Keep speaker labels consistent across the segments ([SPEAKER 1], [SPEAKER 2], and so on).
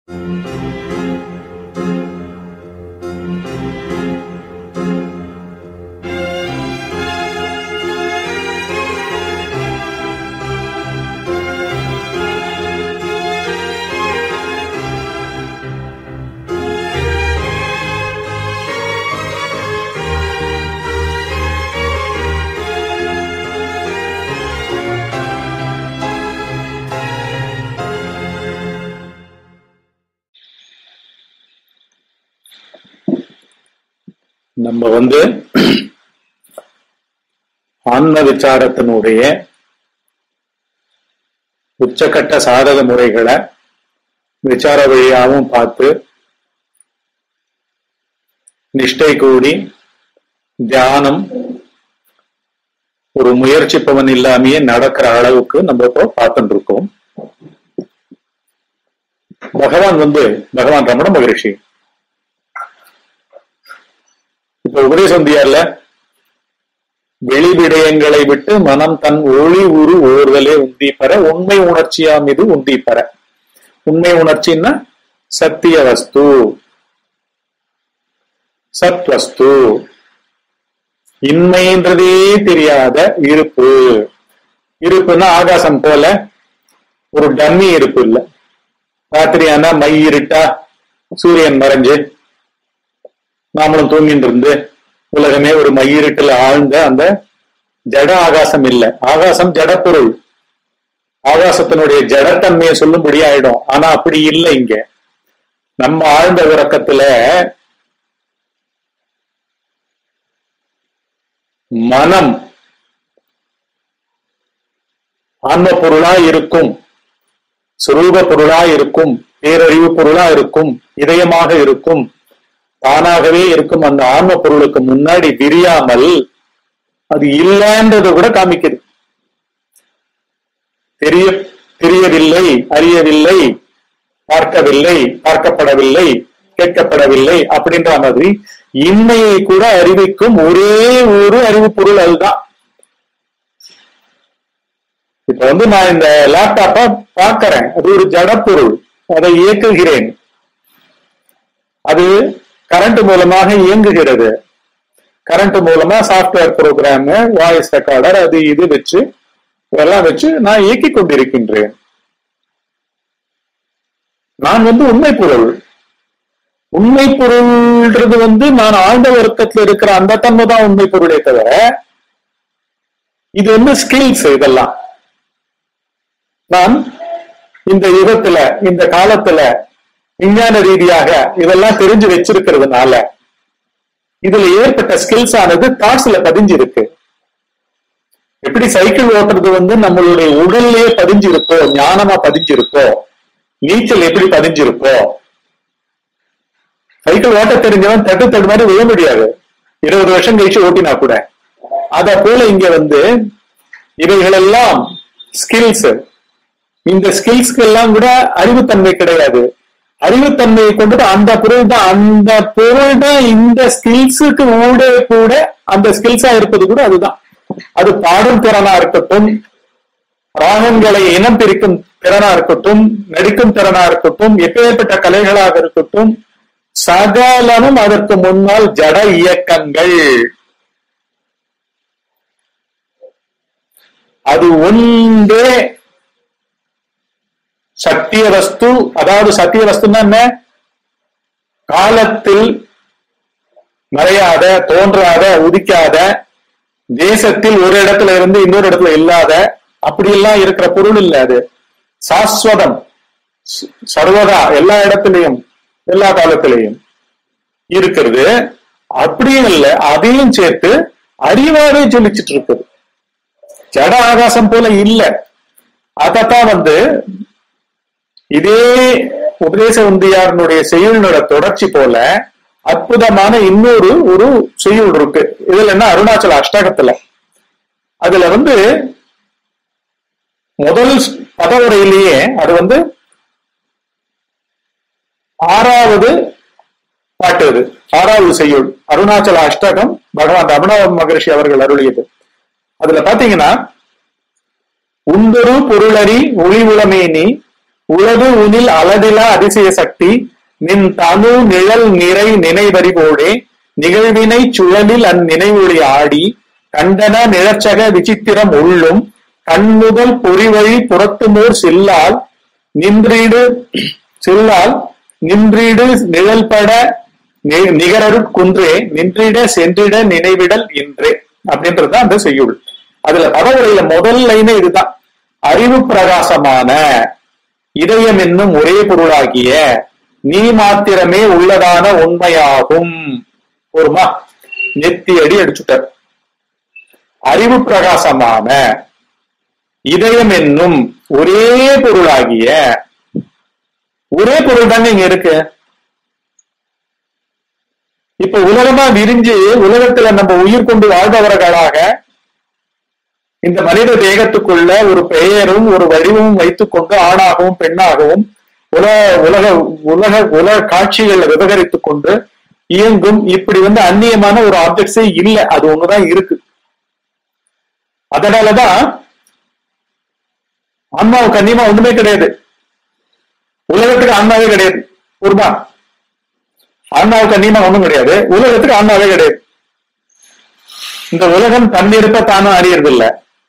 [SPEAKER 1] நம்ம வந்து ஆன்ம விசாரத்தினுடைய உச்சக்கட்ட சாதக முறைகளை விசார வழியாகவும் பார்த்து நிஷ்டை கூடி தியானம் ஒரு முயற்சி பவன் இல்லாமையே நடக்கிற அளவுக்கு நம்ம இப்போ பார்த்துட்டு இருக்கோம் பகவான் வந்து பகவான் ரமண மகரிஷி இப்ப உபதேசந்தியார்ல வெளிவிடயங்களை விட்டு மனம் தன் ஒளி உரு ஓர்தலே உந்தி பெற உண்மை உணர்ச்சியாம் இது உந்தி பெற உண்மை உணர்ச்சின்னா சத்திய வஸ்து சத் வஸ்து இன்மைன்றதே தெரியாத இருப்பு இருப்புன்னா ஆகாசம் போல ஒரு டம்மி இருப்பு இல்ல ராத்திரி ஆனா மை இருட்டா சூரியன் மறைஞ்சு நாமளும் தூங்கிட்டு இருந்து உலகமே ஒரு மையிருட்டுல ஆழ்ந்த அந்த ஜட ஆகாசம் இல்ல ஆகாசம் ஜடப்பொருள் ஆகாசத்தினுடைய ஜடத்தன்மையை சொல்லும்படி ஆயிடும் ஆனா அப்படி இல்லை இங்க நம்ம ஆழ்ந்த உறக்கத்துல மனம் ஆன்ம பொருளா இருக்கும் சுரூப பொருளா இருக்கும் பேரறிவு பொருளா இருக்கும் இதயமாக இருக்கும் தானாகவே இருக்கும் அந்த ஆன்ம பொருளுக்கு முன்னாடி விரியாமல் அது இல்லைன்றத கூட காமிக்குது தெரிய தெரியவில்லை அறியவில்லை பார்க்கவில்லை பார்க்கப்படவில்லை கேட்கப்படவில்லை அப்படின்ற மாதிரி இன்மையை கூட அறிவிக்கும் ஒரே ஒரு அறிவு பொருள் அதுதான் இப்ப வந்து நான் இந்த லேப்டாப்ப பார்க்கிறேன் அது ஒரு ஜடப்பொருள் அதை இயக்குகிறேன் அது கரண்ட் மூலமாக இயங்குகிறது கரண்ட் மூலமா சாஃப்ட்வேர் ப்ரோக்ராம் வாய்ஸ் ரெக்கார்டர் அது இது வச்சு இதெல்லாம் வச்சு நான் இயக்கிக் கொண்டிருக்கின்றேன் நான் வந்து உண்மை பொருள் உண்மை பொருள்ன்றது வந்து நான் ஆழ்ந்த வர்க்கத்துல இருக்கிற அந்த தன்மை தான் உண்மை பொருளே தவிர இது வந்து ஸ்கில்ஸ் இதெல்லாம் நான் இந்த யுகத்துல இந்த காலத்துல விஞ்ஞான ரீதியாக இதெல்லாம் தெரிஞ்சு வச்சிருக்கிறதுனால இதுல ஏற்பட்ட ஸ்கில்ஸ் ஆனது தாட்ஸ்ல பதிஞ்சிருக்கு எப்படி சைக்கிள் ஓட்டுறது வந்து நம்மளுடைய உடல்லயே பதிஞ்சிருக்கோ ஞானமா பதிஞ்சிருக்கோ நீச்சல் எப்படி பதிஞ்சிருக்கோ சைக்கிள் ஓட்ட தெரிஞ்சவன் தட்டு தட்டு மாதிரி விழ முடியாது இருபது வருஷம் கழிச்சு ஓட்டினா கூட அத போல இங்க வந்து இவைகளெல்லாம் ஸ்கில்ஸ் இந்த ஸ்கில்ஸ்க்கு எல்லாம் கூட அறிவுத்தன்மை கிடையாது அறிவுத்தன்மையை கொண்டு அந்த பொருள் தான் அந்த பொருள் தான் இந்த ஸ்கில்ஸுக்கு ஊட கூட அந்த ஸ்கில்ஸா இருப்பது கூட அதுதான் அது பாடும் திறனா இருக்கட்டும் ராகங்களை இனம் பிரிக்கும் திறனா இருக்கட்டும் நடிக்கும் திறனா இருக்கட்டும் எப்பேற்பட்ட கலைகளாக இருக்கட்டும் சகலமும் அதற்கு முன்னால் ஜட இயக்கங்கள் அது ஒன்றே சத்திய வஸ்து அதாவது சத்திய வஸ்துன்னா என்ன காலத்தில் மறையாத தோன்றாத உதிக்காத தேசத்தில் ஒரு இடத்துல இருந்து இன்னொரு இடத்துல இல்லாத அப்படியெல்லாம் இருக்கிற பொருள் இல்ல அது சாஸ்வதம் சர்வதா எல்லா இடத்துலயும் எல்லா காலத்திலையும் இருக்கிறது அப்படியும் இல்ல அதையும் சேர்த்து அறிவாவே சொல்லிச்சிட்டு இருக்குது ஜட ஆகாசம் போல இல்ல அதத்தான் வந்து இதே உபதேச உந்தியாரனுடைய செய்யுளோட தொடர்ச்சி போல அற்புதமான இன்னொரு ஒரு செய்யுள் இருக்கு இதுல என்ன அருணாச்சல அஷ்டகத்துல அதுல வந்து முதல் பதவுரையிலேயே அது வந்து ஆறாவது பாட்டு அது ஆறாவது செய்யுள் அருணாச்சல அஷ்டகம் பகவான் ரமண மகரிஷி அவர்கள் அருளியது அதுல பாத்தீங்கன்னா உந்தொரு பொருளறி ஒளி உளமேனி உளது உனில் அளவிலா அதிசய சக்தி நின் தனு நிழல் நிறை நினைவறிவோடே நிகழ்வினை சுழலில் அந்நினைவொளி ஆடி கண்டன நிழச்சக விசித்திரம் உள்ளும் கண்முதல் பொறிவழி புறத்துமோர் செல்லால் நின்றீடு செல்லால் நின்றீடு நிழல்பட நி- நிகரருட் குன்றே நின்றிட சென்றிட நினைவிடல் இன்றே அப்படின்றது அந்த செய்யுள் அதுல பதவுரையில முதல் லைனே இதுதான் அறிவு பிரகாசமான இதயம் என்னும் ஒரே பொருளாகிய நீ மாத்திரமே உள்ளதான உண்மையாகும் ஒருமா நெத்தி அடி அடிச்சுட்டார் அறிவு பிரகாசமான இதயம் என்னும் ஒரே பொருளாகிய ஒரே பொருள் தாங்க இங்க இருக்கு இப்ப உலகமா விரிஞ்சு உலகத்துல நம்ம உயிர் கொண்டு வாழ்பவர்களாக இந்த மனித தேகத்துக்குள்ள ஒரு பெயரும் ஒரு வடிவமும் வைத்துக்கொண்டு ஆணாகவும் பெண்ணாகவும் உலக உலக உலக உலக காட்சிகளை விவகரித்துக் கொண்டு இயங்கும் இப்படி வந்து அந்நியமான ஒரு ஆப்ஜெக்ட்ஸே இல்லை அது ஒண்ணுதான் இருக்கு அதனாலதான் ஆன்மாவுக்கு அந்நியமா ஒண்ணுமே கிடையாது உலகத்துக்கு ஆன்மாவே கிடையாது ஒருமா ஆன்மாவுக்கு அந்நியமா ஒண்ணும் கிடையாது உலகத்துக்கு ஆன்மாவே கிடையாது இந்த உலகம் தன் இருப்ப தானும் அறியறது இல்ல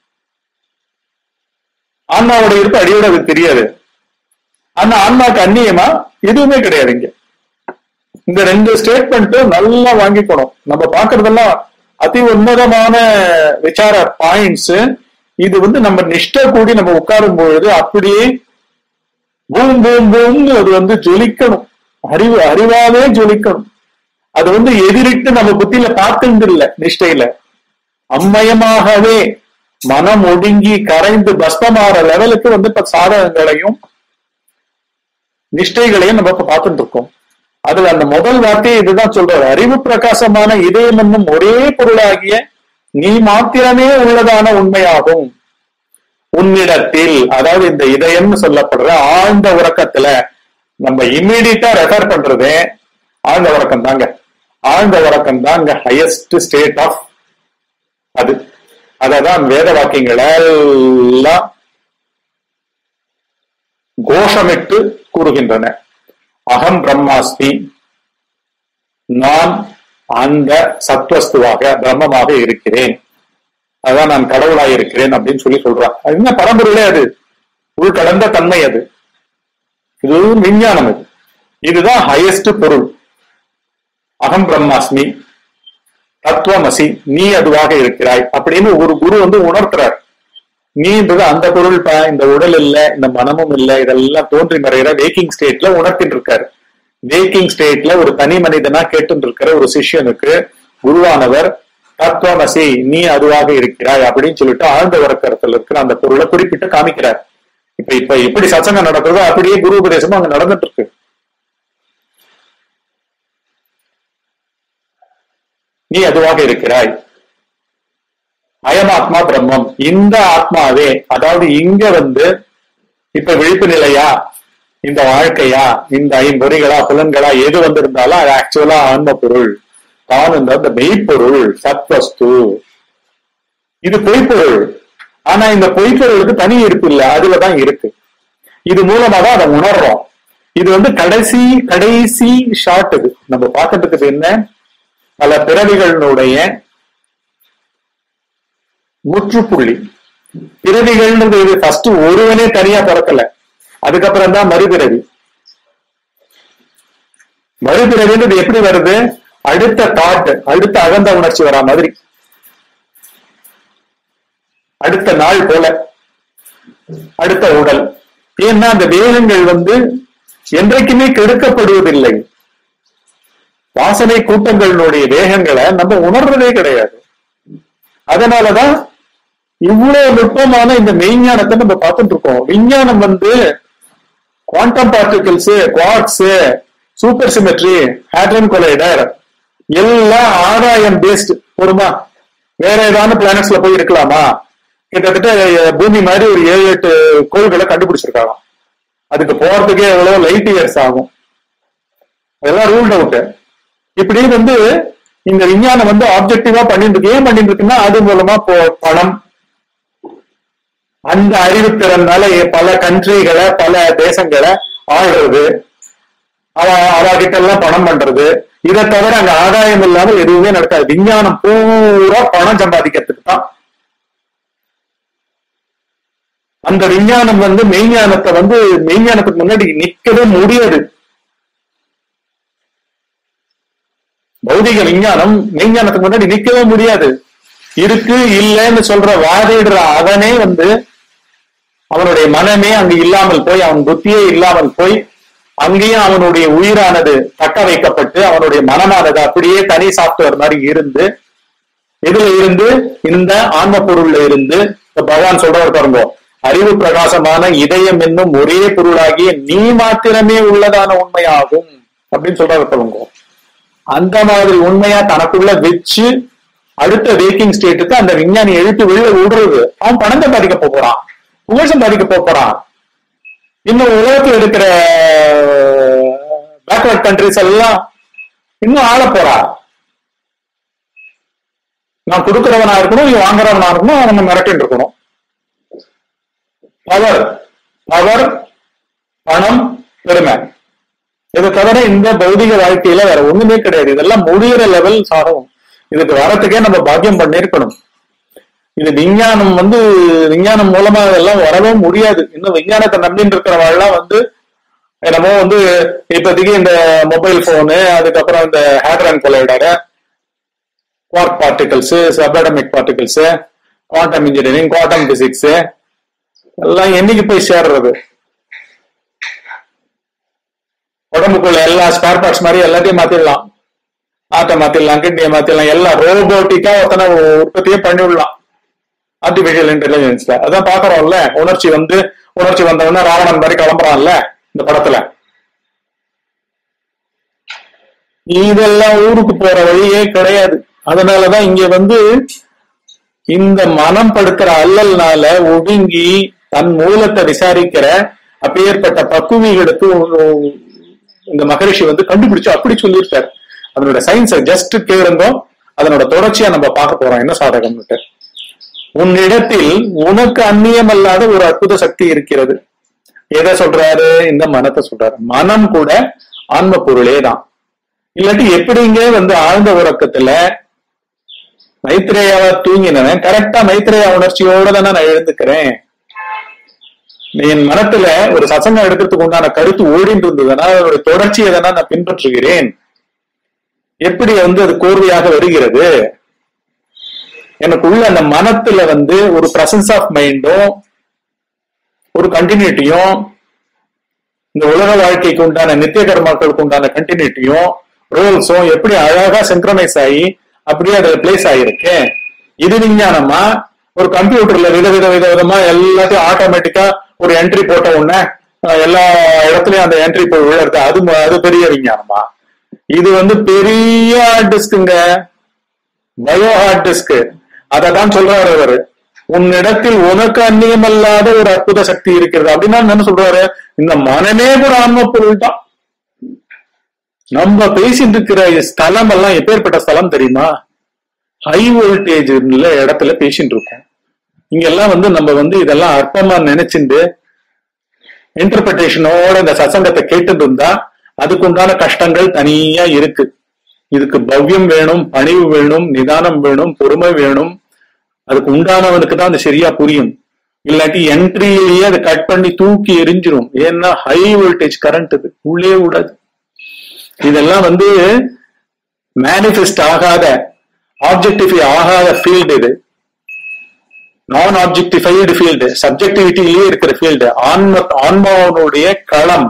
[SPEAKER 1] ஆன்மாவோட இருப்பு அடியோட அது தெரியாது ஆனா ஆன்மாவுக்கு அந்நியமா எதுவுமே கிடையாது இங்க இந்த ரெண்டு ஸ்டேட்மெண்ட்டும் நல்லா வாங்கிக்கணும் நம்ம பாக்குறதெல்லாம் அதி உன்னதமான விசார பாயிண்ட்ஸ் இது வந்து நம்ம நிஷ்ட கூடி நம்ம உட்காரும் பொழுது அப்படியே பூம் பூம் பூம்னு அது வந்து ஜொலிக்கணும் அறிவு அறிவாவே ஜொலிக்கணும் அது வந்து எதிரிட்டு நம்ம புத்தியில பார்த்துட்டு இல்ல நிஷ்டையில அம்மயமாகவே மனம் ஒடுங்கி கரைந்து பஸ்தமாற லெவலுக்கு வந்து இப்ப சாதகங்களையும் நிஷ்டைகளையும் நம்ம இப்ப பார்த்துட்டு இருக்கோம் அதுல அந்த முதல் வார்த்தையை இதுதான் சொல்றாரு அறிவு பிரகாசமான இதயம் என்னும் ஒரே பொருளாகிய நீ மாத்திரமே உள்ளதான உண்மையாகும் உன்னிடத்தில் அதாவது இந்த இதயம்னு சொல்லப்படுற ஆழ்ந்த உறக்கத்துல நம்ம இம்மீடியட்டா ரெஃபர் பண்றது ஆழ்ந்த உறக்கம் தாங்க ஆழ்ந்த உறக்கம் தாங்க ஹையஸ்ட் ஸ்டேட் ஆஃப் அது அததான் வேத வாக்கியங்கள் எல்லாம் கோஷமிட்டு கூறுகின்றன அகம் பிரம்மாஸ்மி நான் அந்த சத்வஸ்துவாக பிரம்மமாக இருக்கிறேன் அதான் நான் கடவுளாய் இருக்கிறேன் அப்படின்னு சொல்லி சொல்றான் அது என்ன பரம்பொருளே அது உள்கலந்த தன்மை அது இது விஞ்ஞானம் இது இதுதான் ஹையஸ்ட் பொருள் அகம் பிரம்மாஸ்மி தத்துவமசி நீ அதுவாக இருக்கிறாய் அப்படின்னு ஒரு குரு வந்து உணர்த்துறார் நீன்றது அந்த பொருள் பா இந்த உடல் இல்ல இந்த மனமும் இல்ல இதெல்லாம் தோன்றி மறைகிற வேக்கிங் ஸ்டேட்ல உணர்த்திட்டு இருக்காரு வேக்கிங் ஸ்டேட்ல ஒரு தனி மனிதனா கேட்டு இருக்கிற ஒரு சிஷ்யனுக்கு குருவானவர் தத்துவமசி நீ அதுவாக இருக்கிறாய் அப்படின்னு சொல்லிட்டு ஆழ்ந்த உறக்கத்துல இருக்கிற அந்த பொருளை குறிப்பிட்டு காமிக்கிறார் இப்ப இப்ப எப்படி சத்சங்கம் நடக்கிறதோ அப்படியே குரு உபதேசமும் அங்க நடந்துட்டு இருக்கு நீ அதுவாக இருக்கிறாய் அயமாத்மா பிரம்மம் இந்த ஆத்மாவே அதாவது இங்க வந்து இப்ப விழிப்பு நிலையா இந்த வாழ்க்கையா இந்த ஐம்பொறிகளா புலன்களா எது வந்திருந்தாலும் அது ஆக்சுவலா ஆன்ம பொருள் தான் இந்த மெய்ப்பொருள் சத்வஸ்து இது பொய்ப்பொருள் ஆனா இந்த பொய்ப்பொருளுக்கு தனி இருப்பு இல்ல அதுலதான் இருக்கு இது மூலமா தான் அதை உணர்றோம் இது வந்து கடைசி கடைசி ஷார்ட் இது நம்ம பார்க்கறதுக்கு என்ன பல பிறவிகளினுடைய முற்றுப்புள்ளி பிறவிகள்ன்றது இது ஃபர்ஸ்ட் ஒருவனே தனியா பிறக்கல அதுக்கப்புறம் தான் மறுபிறவி மறுபிறவின்றது எப்படி வருது அடுத்த தாட் அடுத்த அகந்த உணர்ச்சி வரா மாதிரி அடுத்த நாள் போல அடுத்த உடல் ஏன்னா அந்த வேகங்கள் வந்து என்றைக்குமே கெடுக்கப்படுவதில்லை வாசனை கூட்டங்களினுடைய வேகங்களை நம்ம உணர்றதே கிடையாது அதனாலதான் இவ்வளவு நுட்பமான இந்த மெய்ஞானத்தை நம்ம பார்த்துட்டு இருக்கோம் விஞ்ஞானம் வந்து quantum particles quartz supersymmetry hadron collider எல்லாம் ஆதாயம் பேஸ்ட் பொறுமா வேற ஏதாவது பிளானட்ஸ்ல போய் இருக்கலாமா கிட்டத்தட்ட பூமி மாதிரி ஒரு ஏழு எட்டு கோள்களை கண்டுபிடிச்சிருக்காங்க அதுக்கு போறதுக்கே எவ்வளவு லைட் இயர்ஸ் ஆகும் அதெல்லாம் ரூல்ட் அவுட் இப்படி வந்து இந்த விஞ்ஞானம் வந்து ஆப்ஜெக்டிவா பண்ணிட்டு இருக்கு ஏன் பண்ணிட்டு இருக்குன்னா அது மூலமா பணம் அந்த அறிவுத்திறனால பல கண்ட்ரிகளை பல தேசங்களை ஆள்றது அவ அவகிட்ட எல்லாம் பணம் பண்றது இதை தவிர அங்க ஆதாயம் இல்லாமல் எதுவுமே நடக்காது விஞ்ஞானம் பூரா பணம் சம்பாதிக்கிறதுக்கு தான் அந்த விஞ்ஞானம் வந்து மெய்ஞானத்தை வந்து மெய்ஞானத்துக்கு முன்னாடி நிக்கவே முடியாது பௌதிக விஞ்ஞானம் மெய்ஞானத்துக்கு முன்னாடி நிக்கவே முடியாது இருக்கு இல்லைன்னு சொல்ற வாதிடுற அவனே வந்து அவனுடைய மனமே அங்கு இல்லாமல் போய் அவன் புத்தியே இல்லாமல் போய் அங்கேயும் அவனுடைய உயிரானது தக்க வைக்கப்பட்டு அவனுடைய மனமானது அப்படியே தனி சாப்ட்வேர் மாதிரி இருந்து இதுல இருந்து இந்த ஆன்ம பொருள்ல இருந்து இப்ப பகவான் சொல்றவர் பாருங்க அறிவு பிரகாசமான இதயம் என்னும் ஒரே பொருளாகிய நீ மாத்திரமே உள்ளதான உண்மையாகும் அப்படின்னு சொல்றாரு பாருங்க அந்த மாதிரி உண்மையா தனக்குள்ள வச்சு அடுத்த வேக்கிங் ஸ்டேட்டுக்கு அந்த விஞ்ஞானி எழுப்பி வெளியில விடுறது அவன் பணம் சம்பாதிக்க போறான் புகழ் சம்பாதிக்க போறான் இன்னும் உலகத்தில் இருக்கிற பேக்வர்ட் கண்ட்ரிஸ் எல்லாம் இன்னும் ஆள போறா நான் கொடுக்கிறவனா இருக்கணும் நீ வாங்குறவனா இருக்கணும் அவனை மிரட்டின்னு இருக்கணும் பவர் பவர் பணம் பெருமை இதை தவிர இந்த பௌதிக வாழ்க்கையில வேற ஒண்ணுமே கிடையாது இதெல்லாம் முடிகிற லெவல் சாதகம் இதுக்கு வரத்துக்கே நம்ம பாக்கியம் பண்ணிருக்கணும் இது விஞ்ஞானம் வந்து விஞ்ஞானம் மூலமா இதெல்லாம் வரவே முடியாது இன்னும் விஞ்ஞானத்தை நம்பின்னு இருக்கிறவெல்லாம் வந்து என்னமோ வந்து இப்போதைக்கு இந்த மொபைல் போனு அதுக்கப்புறம் இந்த hadron collider quark particles subatomic particles quantum engineering quantum physics எல்லாம் என்னைக்கு போய் சேர்றது உடம்புக்குள்ள எல்லா ஸ்பேர் பார்ட்ஸ் மாதிரி எல்லாத்தையும் மாத்திடலாம் ஆட்டை மாத்திடலாம் கிட்னியை மாத்திடலாம் எல்லாம் ரோபோட்டிக்கா ஒருத்தனை உற்பத்தியே பண்ணிவிடலாம் ஆர்டிபிஷியல் இன்டெலிஜென்ஸ்ல அதான் பாக்குறோம்ல உணர்ச்சி வந்து உணர்ச்சி வந்தவொடனே ராவணன் மாதிரி கிளம்புறான்ல இந்த படத்துல இதெல்லாம் ஊருக்கு போற வழியே கிடையாது அதனாலதான் இங்க வந்து இந்த மனம் படுக்கிற அல்லல்னால ஒடுங்கி தன் மூலத்தை விசாரிக்கிற அப்பேற்பட்ட பக்குவிகளுக்கு இந்த மகரிஷி வந்து கண்டுபிடிச்சு அப்படி சொல்லியிருக்காரு அதனோட சயின்ஸை ஜஸ்ட் கேளுந்தோம் அதனோட தொடர்ச்சியா நம்ம பார்க்க போறோம் என்ன சாதகம்னுட்டு உன்னிடத்தில் உனக்கு அந்நியம் அல்லாத ஒரு அற்புத சக்தி இருக்கிறது எதை சொல்றாரு இந்த மனத்தை சொல்றாரு மனம் கூட ஆன்ம பொருளே தான் இல்லாட்டி எப்படிங்க வந்து ஆழ்ந்த உறக்கத்துல மைத்ரேயாவா தூங்கினவன் கரெக்டா மைத்ரேயா உணர்ச்சியோட தானே நான் எழுந்துக்கிறேன் என் மனத்துல ஒரு சசங்கம் எடுக்கிறதுக்கு உண்டான கருத்து ஓடிட்டு இருந்ததுன்னா அதனுடைய தொடர்ச்சியை தானே நான் பின்பற்றுகிறேன் எப்படி வந்து அது கோர்வையாக வருகிறது எனக்கு உள்ள அந்த மனத்துல வந்து ஒரு பிரசன்ஸ் ஆஃப் மைண்டும் ஒரு கண்டினியூட்டியும் இந்த உலக வாழ்க்கைக்கு உண்டான நித்திய கர்மாக்களுக்கு உண்டான கண்டினியூட்டியும் ரோல்ஸும் எப்படி அழகா சிங்க்ரனைஸ் ஆகி அப்படியே அதுல பிளேஸ் ஆகிருக்கு இது விஞ்ஞானமா ஒரு கம்ப்யூட்டர்ல வித வித வித விதமா எல்லாத்தையும் ஆட்டோமேட்டிக்கா ஒரு என்ட்ரி போட்ட உடனே எல்லா இடத்துலயும் அந்த என்ட்ரி போய் விழுறது அது அது பெரிய விஞ்ஞானமா இது வந்து பெரிய ஹார்ட் டிஸ்க்குங்க பயோ ஹார்ட் டிஸ்க் அதை தான் சொல்றாரு அவரு உன்னிடத்தில் உனக்கு அந்நியமல்லாத ஒரு அற்புத சக்தி இருக்கிறது அப்படின்னா என்ன சொல்றாரு இந்த மனமே கூட ஆன்ம பொருள் தான் நம்ம பேசிட்டு இருக்கிற ஸ்தலம் எல்லாம் எப்பேற்பட்ட ஸ்தலம் தெரியுமா ஹை வோல்டேஜ் இடத்துல பேசிட்டு இருக்கோம் இங்க எல்லாம் வந்து நம்ம வந்து இதெல்லாம் அற்பமா நினைச்சுட்டு இன்டர்பிரேஷனோட இந்த சசங்கத்தை கேட்டுட்டு இருந்தா அதுக்குண்டான கஷ்டங்கள் தனியா இருக்கு இதுக்கு பவ்யம் வேணும் பணிவு வேணும் நிதானம் வேணும் பொறுமை வேணும் அதுக்கு உண்டானவனுக்கு தான் அது சரியா புரியும் இல்லாட்டி என்ட்ரியிலேயே அதை கட் பண்ணி தூக்கி எரிஞ்சிரும் ஏன்னா ஹை வோல்டேஜ் கரண்ட் இது உள்ளே விடாது இதெல்லாம் வந்து மேனிஃபெஸ்ட் ஆகாத ஆப்ஜெக்டிஃபை ஆகாத ஃபீல்டு இது நான் ஆப்ஜெக்டிஃபைடு ஃபீல்டு சப்ஜெக்டிவிட்டிலேயே இருக்கிற ஃபீல்டு ஆன்ம ஆன்மாவனுடைய களம்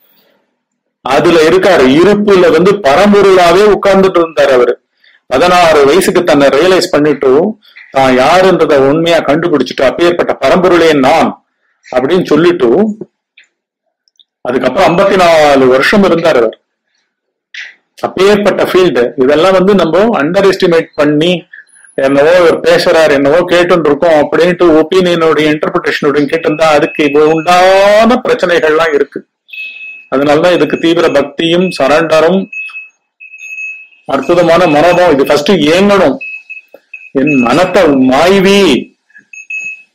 [SPEAKER 1] அதுல இருக்காரு இருப்புல வந்து பரம்பொருளாவே உட்கார்ந்துட்டு இருந்தார் அவரு பதினாறு வயசுக்கு தன்னை ரியலைஸ் பண்ணிட்டு தான் யாருன்றத உண்மையா கண்டுபிடிச்சிட்டு அப்பேற்பட்ட பரம்பொருளே நான் அப்படின்னு சொல்லிட்டு அதுக்கப்புறம் ஐம்பத்தி நாலு வருஷம் இருந்தார் அவர் அப்பேற்பட்ட ஃபீல்டு இதெல்லாம் வந்து நம்ம அண்டர் எஸ்டிமேட் பண்ணி என்னவோ இவர் பேசுறாரு என்னவோ கேட்டு இருக்கோம் அப்படின்ட்டு ஒப்பீனியனோடைய இன்டர்பிரிட்டேஷனோட கேட்டிருந்தா அதுக்கு உண்டான பிரச்சனைகள்லாம் இருக்கு அதனாலதான் இதுக்கு தீவிர பக்தியும் சரண்டரும் அற்புதமான மனமும் இது ஃபர்ஸ்ட் ஏங்கணும் என் மனத்தை மாய்வி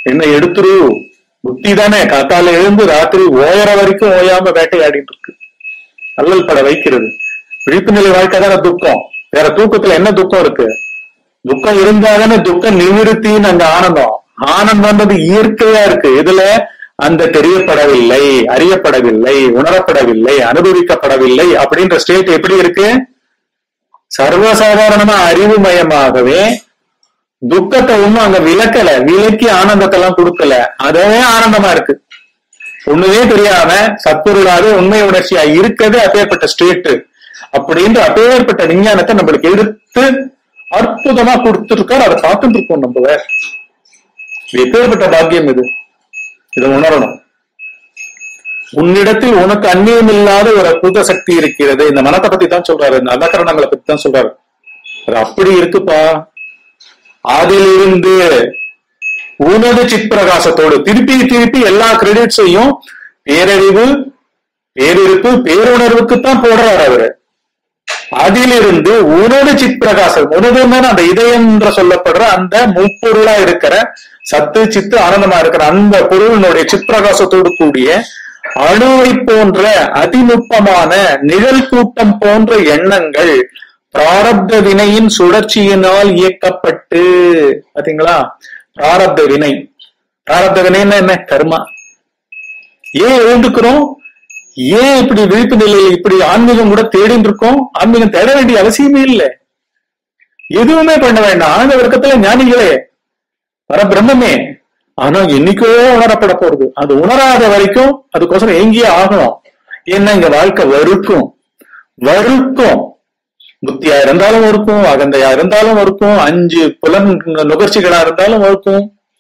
[SPEAKER 1] என்ன எடுத்துரு புத்தி தானே காத்தால எழுந்து ராத்திரி ஓயற வரைக்கும் ஓயாம வேட்டையாடிட்டு இருக்கு அல்லல் பட வைக்கிறது விழிப்பு நிலை வாழ்க்கை தானே துக்கம் வேற தூக்கத்துல என்ன துக்கம் இருக்கு துக்கம் இருந்தாதானே துக்கம் நிவிருத்தின்னு அங்க ஆனந்தம் ஆனந்தம்ன்றது இயற்கையா இருக்கு இதுல அந்த தெரியப்படவில்லை அறியப்படவில்லை உணரப்படவில்லை அனுபவிக்கப்படவில்லை அப்படின்ற ஸ்டேட் எப்படி இருக்கு சர்வசாதாரணமா அறிவுமயமாகவே துக்கத்தை ஒண்ணும் அங்க விளக்கல விலக்கி ஆனந்தத்தை எல்லாம் கொடுக்கல அதவே ஆனந்தமா இருக்கு ஒண்ணுமே தெரியாம சத்பொருளாக உண்மை உணர்ச்சியா இருக்கிறது அப்பேற்பட்ட ஸ்டேட் அப்படின்ற அப்பேற்பட்ட விஞ்ஞானத்தை நம்மளுக்கு எடுத்து அற்புதமா கொடுத்துருக்காரு அதை பார்த்துட்டு இருக்கோம் நம்ம இது எப்பேற்பட்ட பாக்கியம் இது இதை உணரணும் உன்னிடத்தில் உனக்கு அந்நியம் இல்லாத ஒரு அற்புத சக்தி இருக்கிறது இந்த மனத்தை பத்தி தான் சொல்றாரு இந்த அலக்கரணங்களை பத்தி தான் சொல்றாரு அது அப்படி இருக்குப்பா அதிலிருந்து உனது சிற்பிரகாசத்தோடு திருப்பி திருப்பி எல்லா கிரெடிட்ஸையும் பேரறிவு பேரிருப்பு பேருணர்வுக்கு தான் போடுறாரு அவரு அதிலிருந்து உனது சிற்பிரகாசம் உனதுன்னு அந்த இதயம் என்று சொல்லப்படுற அந்த முப்பொருளா இருக்கிற சத்து சித்து ஆனந்தமா இருக்கிற அந்த பொருளினுடைய சிற்பிரகாசத்தோடு கூடிய அணுவை போன்ற அதிநுட்பமான நிழல் கூட்டம் போன்ற எண்ணங்கள் பிராரப்த வினையின் சுழற்சியினால் இயக்கப்பட்டு பாத்தீங்களா பிராரப்த வினை பிராரப்த வினைன்னா என்ன கர்மா ஏன் எழுந்துக்கிறோம் ஏன் இப்படி விழிப்பு நிலையில் இப்படி ஆன்மீகம் கூட தேடிட்டு இருக்கோம் ஆன்மீகம் தேட வேண்டிய அவசியமே இல்லை எதுவுமே பண்ண வேண்டாம் ஆழ்ந்த வர்க்கத்துல ஞானிகளே பரபிரம்மே ஆனா என்னைக்கோ உணரப்பட போறது அது உணராத வரைக்கும் அதுக்கோசரம் எங்கேயே ஆகணும் ஏன்னா இங்க வாழ்க்கை வறுக்கும் வறுக்கும் புத்தியா இருந்தாலும் இருக்கும் அகந்தையா இருந்தாலும் இருக்கும் அஞ்சு புலன் நுகர்ச்சிகளா இருந்தாலும் இருக்கும்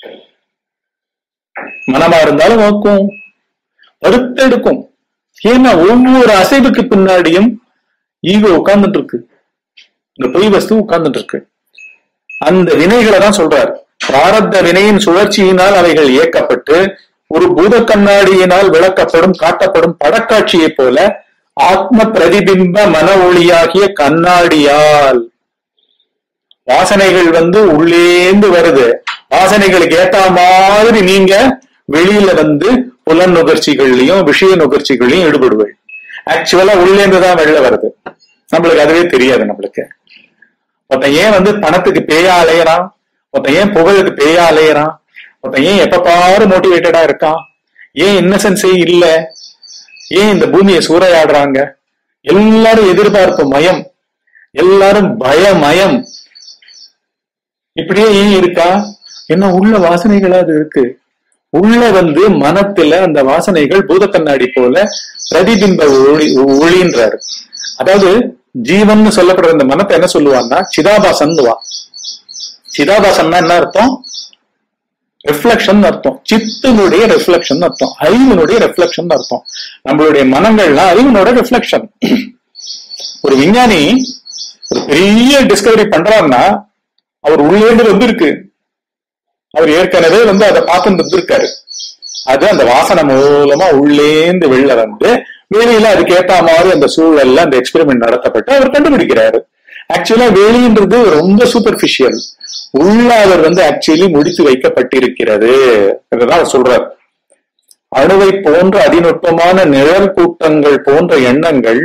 [SPEAKER 1] மனமா இருந்தாலும் இருக்கும் வறுத்தெடுக்கும் ஏன்னா ஒவ்வொரு அசைவுக்கு பின்னாடியும் ஈகோ உட்கார்ந்துட்டு இருக்கு இந்த பொய் வஸ்து உட்கார்ந்துட்டு இருக்கு அந்த வினைகளை தான் சொல்றாரு பிராரப்த வினையின் சுழற்சியினால் அவைகள் இயக்கப்பட்டு ஒரு பூத கண்ணாடியினால் விளக்கப்படும் காட்டப்படும் படக்காட்சியைப் போல ஆத்ம பிரதிபிம்ப மன ஒளியாகிய கண்ணாடியால் வாசனைகள் வந்து உள்ளேந்து வருது வாசனைகளுக்கு ஏத்த மாதிரி நீங்க வெளியில வந்து புலன் நுகர்ச்சிகள்லயும் விஷய நுகர்ச்சிகள்லயும் ஈடுபடுவேன் ஆக்சுவலா உள்ளேந்து தான் வெளில வருது நம்மளுக்கு அதுவே தெரியாது நம்மளுக்கு ஒருத்தன் ஏன் வந்து பணத்துக்கு பேயா அலையறான் ஒருத்தன் ஏன் புகழுக்கு பேயா அலையறான் ஒருத்தன் ஏன் எப்ப பாரு மோட்டிவேட்டடா இருக்கான் ஏன் இன்னசென்ஸே இல்ல ஏன் இந்த பூமியை சூறையாடுறாங்க எல்லாரும் எதிர்பார்ப்பு மயம் எல்லாரும் பயமயம் இப்படியே ஏன் இருக்கா என்ன உள்ள வாசனைகளா அது இருக்கு உள்ள வந்து மனத்துல அந்த வாசனைகள் பூத கண்ணாடி போல பிரதிபிம்ப ஒளி ஒளின்றாரு அதாவது ஜீவன் சொல்லப்படுற இந்த மனத்தை என்ன சொல்லுவான்னா சிதாபாசன் சிதாபாசன்னா என்ன அர்த்தம் ரிஃப்ளெக்ஷன் அர்த்தம் சித்தினுடைய ரிஃப்ளெக்ஷன் அர்த்தம் அறிவினுடைய ரிஃப்ளெக்ஷன் அர்த்தம் நம்மளுடைய மனங்கள்லாம் அறிவினோட ரிஃப்ளெக்ஷன் ஒரு விஞ்ஞானி ஒரு பெரிய டிஸ்கவரி பண்றாருன்னா அவர் உள்ளேந்து வந்து இருக்கு அவர் ஏற்கனவே வந்து அதை பார்த்துட்டு இருந்திருக்காரு அது அந்த வாசனை மூலமா உள்ளேந்து வெளில வந்து வெளியில அதுக்கு ஏத்த மாதிரி அந்த சூழல்ல அந்த எக்ஸ்பெரிமெண்ட் நடத்தப்பட்டு அவர் கண்டுபிடிக்கிறாரு ஆக்சுவலா வெளின்றது ரொம்ப சூப்பர்பிஷியல் உள்ள அவர் வந்து ஆக்சுவலி முடித்து வைக்கப்பட்டிருக்கிறது என்றுதான் அவர் சொல்றார் அணுவை போன்ற அதிநுட்பமான நிழல் கூட்டங்கள் போன்ற எண்ணங்கள்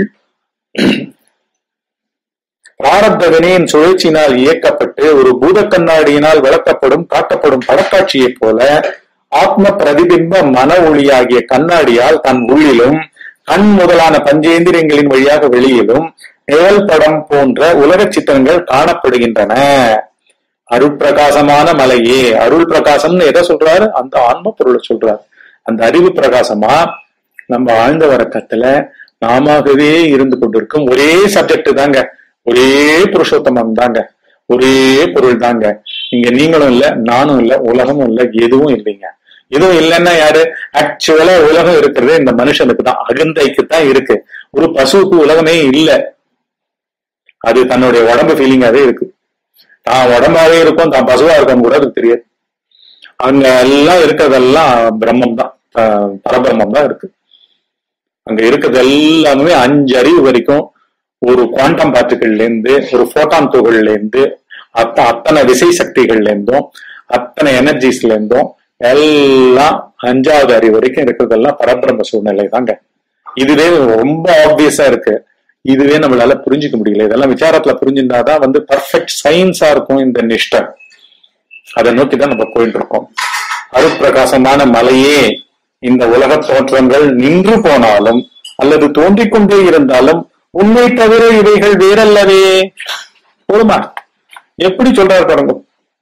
[SPEAKER 1] பிராரப்த வினையின் சுழற்சியினால் இயக்கப்பட்டு ஒரு பூத கண்ணாடியினால் விளக்கப்படும் காட்டப்படும் படக்காட்சியைப் போல ஆத்ம பிரதிபிம்ப மன ஒளியாகிய கண்ணாடியால் தன் உள்ளிலும் கண் முதலான பஞ்சேந்திரியங்களின் வழியாக வெளியிலும் நிழல் படம் போன்ற உலக சித்திரங்கள் காணப்படுகின்றன அருட்பிரகாசமான மலையே அருள் பிரகாசம்னு எதை சொல்றாரு அந்த ஆன்ம பொருளை சொல்றாரு அந்த அறிவு பிரகாசமா நம்ம ஆழ்ந்த வரக்கத்துல நாமவே இருந்து கொண்டிருக்கும் ஒரே சப்ஜெக்ட் தாங்க ஒரே புருஷோத்தமம் தாங்க ஒரே பொருள் தாங்க இங்க நீங்களும் இல்ல நானும் இல்ல உலகமும் இல்ல எதுவும் இல்லைங்க எதுவும் இல்லைன்னா யாரு ஆக்சுவலா உலகம் இருக்கிறது இந்த மனுஷனுக்கு தான் அகந்தைக்கு தான் இருக்கு ஒரு பசுவுக்கு உலகமே இல்லை அது தன்னுடைய உடம்பு ஃபீலிங்காவே இருக்கு தான் உடம்பாவே இருக்கும் தான் பசுவா இருக்கும் கூட அதுக்கு தெரியாது அங்க எல்லாம் இருக்கிறதெல்லாம் பிரம்மம் தான் பரபிரம்மம் தான் இருக்கு அங்க இருக்கிறது எல்லாமே அஞ்சு அறிவு வரைக்கும் ஒரு குவாண்டம் பார்ட்டிகள்ல இருந்து ஒரு போட்டான் துகள்ல இருந்து அத்த அத்தனை விசை சக்திகள்ல இருந்தும் அத்தனை எனர்ஜிஸ்ல இருந்தும் எல்லாம் அஞ்சாவது அறிவு வரைக்கும் இருக்கிறதெல்லாம் பரபிரம்ம சூழ்நிலை தாங்க இதுவே ரொம்ப ஆப்வியஸா இருக்கு இதுவே நம்மளால புரிஞ்சுக்க முடியல இதெல்லாம் விசாரத்துல புரிஞ்சிருந்தாதான் வந்து பர்ஃபெக்ட் சயின்ஸா இருக்கும் இந்த நிஷ்டை அதை நோக்கி தான் நம்ம போயிட்டு இருக்கோம் அருப்பிரகாசமான மலையே இந்த உலக தோற்றங்கள் நின்று போனாலும் அல்லது தோன்றிக் கொண்டே இருந்தாலும் உண்மை தவிர இவைகள் வேறல்லவே போதுமா எப்படி சொல்றாரு பாருங்க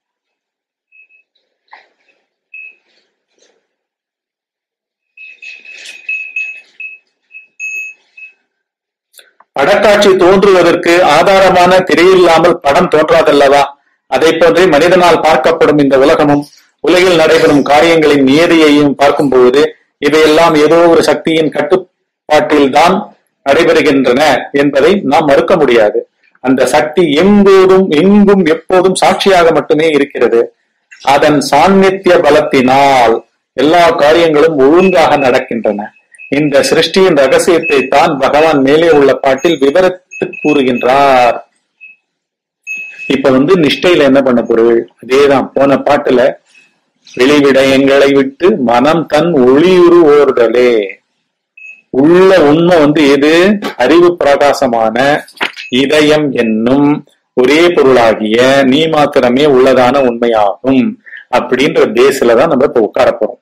[SPEAKER 1] படக்காட்சி தோன்றுவதற்கு ஆதாரமான திரையில்லாமல் படம் தோன்றாதல்லவா அதை போன்றே மனிதனால் பார்க்கப்படும் இந்த உலகமும் உலகில் நடைபெறும் காரியங்களின் நியதியையும் பார்க்கும்போது இவையெல்லாம் ஏதோ ஒரு சக்தியின் கட்டுப்பாட்டில்தான் நடைபெறுகின்றன என்பதை நாம் மறுக்க முடியாது அந்த சக்தி எங்கோதும் எங்கும் எப்போதும் சாட்சியாக மட்டுமே இருக்கிறது அதன் சாநித்திய பலத்தினால் எல்லா காரியங்களும் ஒழுங்காக நடக்கின்றன இந்த சிருஷ்டியின் ரகசியத்தை தான் பகவான் மேலே உள்ள பாட்டில் விவரித்து கூறுகின்றார் இப்ப வந்து நிஷ்டையில என்ன பண்ண பொருள் அதேதான் போன பாட்டுல வெளிவிடயங்களை விட்டு மனம் தன் ஒளியுறு ஓர்தலே உள்ள உண்மை வந்து எது அறிவு பிரகாசமான இதயம் என்னும் ஒரே பொருளாகிய நீ மாத்திரமே உள்ளதான உண்மையாகும் அப்படின்ற பேஸ்ல தான் நம்ம இப்ப உட்கார போறோம்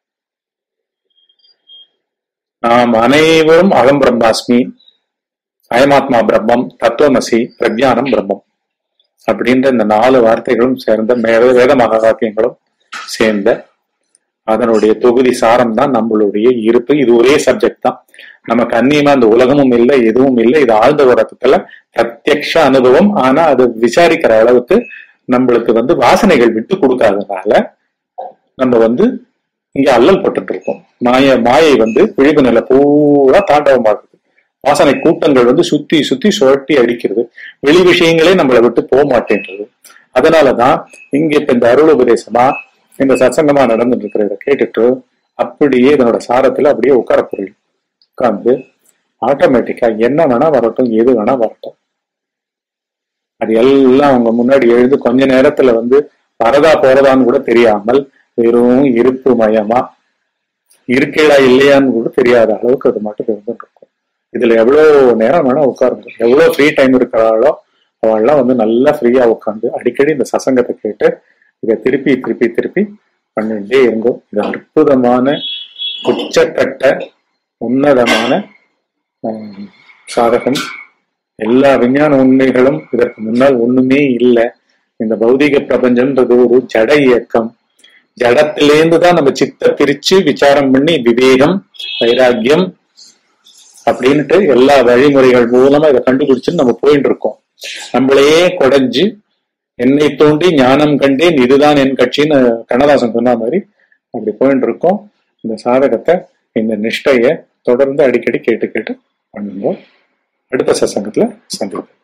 [SPEAKER 1] நாம் அனைவரும் அகம் பிரம்மாஸ்மி அயமாத்மா பிரம்மம் தத்துவமசி பிரஜானம் பிரம்மம் அப்படின்ற இந்த நாலு வார்த்தைகளும் சேர்ந்த மே- வேத மகாவாக்கியங்களும் சேர்ந்த அதனுடைய தொகுதி சாரம் தான் நம்மளுடைய இருப்பு இது ஒரே சப்ஜெக்ட் தான் நமக்கு அந்நியமா அந்த உலகமும் இல்லை எதுவும் இல்லை இது ஆழ்ந்த உறக்கத்துல பிரத்யக்ஷ அனுபவம் ஆனா அது விசாரிக்கிற அளவுக்கு நம்மளுக்கு வந்து வாசனைகள் விட்டு கொடுக்காதனால நம்ம வந்து இங்க அல்லல் பட்டுட்டு இருக்கோம் மாய மாயை வந்து விழிப்பு நிலை பூரா தாண்டவமாகுது வாசனை கூட்டங்கள் வந்து சுத்தி சுத்தி சுழட்டி அடிக்கிறது வெளி விஷயங்களே நம்மளை விட்டு போக மாட்டேன்றது அதனாலதான் இங்க இப்ப இந்த அருள் உபதேசமா இந்த சத்சங்கமா நடந்துட்டு இருக்கிறத கேட்டுட்டு அப்படியே இதனோட சாரத்துல அப்படியே உட்கார புரியும் உட்கார்ந்து ஆட்டோமேட்டிக்கா என்ன வேணா வரட்டும் எது வேணா வரட்டும் அது எல்லாம் அவங்க முன்னாடி எழுந்து கொஞ்ச நேரத்துல வந்து வரதா போறதான்னு கூட தெரியாமல் வெறும் இருப்பு மயமா இருக்கேடா இல்லையான்னு கூட தெரியாத அளவுக்கு அது மட்டும் இருந்துட்டு இருக்கும் இதுல எவ்வளவு நேரம் வேணா உட்காருங்க எவ்வளவு ஃப்ரீ டைம் இருக்கிறாளோ அவள்லாம் வந்து நல்லா ஃப்ரீயா உட்காந்து அடிக்கடி இந்த சசங்கத்தை கேட்டு இதை திருப்பி திருப்பி திருப்பி பண்ணிட்டே இருங்கோ இது அற்புதமான உச்சக்கட்ட உன்னதமான ஆம், சாதகம் எல்லா விஞ்ஞான உண்மைகளும் இதற்கு முன்னால் ஒண்ணுமே இல்லை இந்த பௌதிக பிரபஞ்சம்ன்றது ஒரு ஜட இயக்கம் ஜடத்திலேருந்து தான் நம்ம சித்த பிரிச்சு விசாரம் பண்ணி விவேகம் வைராக்கியம் அப்படின்ட்டு எல்லா வழிமுறைகள் மூலமா இதை கண்டுபிடிச்சு நம்ம போயிட்டு இருக்கோம் நம்மளையே கொடைஞ்சு என்னை தோண்டி ஞானம் கண்டேன் இதுதான் என் கட்சின்னு கண்ணதாசன் சொன்ன மாதிரி அப்படி போயிட்டு இருக்கோம் இந்த சாதகத்தை இந்த நிஷ்டைய தொடர்ந்து அடிக்கடி கேட்டு கேட்டு பண்ணுங்க அடுத்த சசங்கத்துல சந்திப்போம்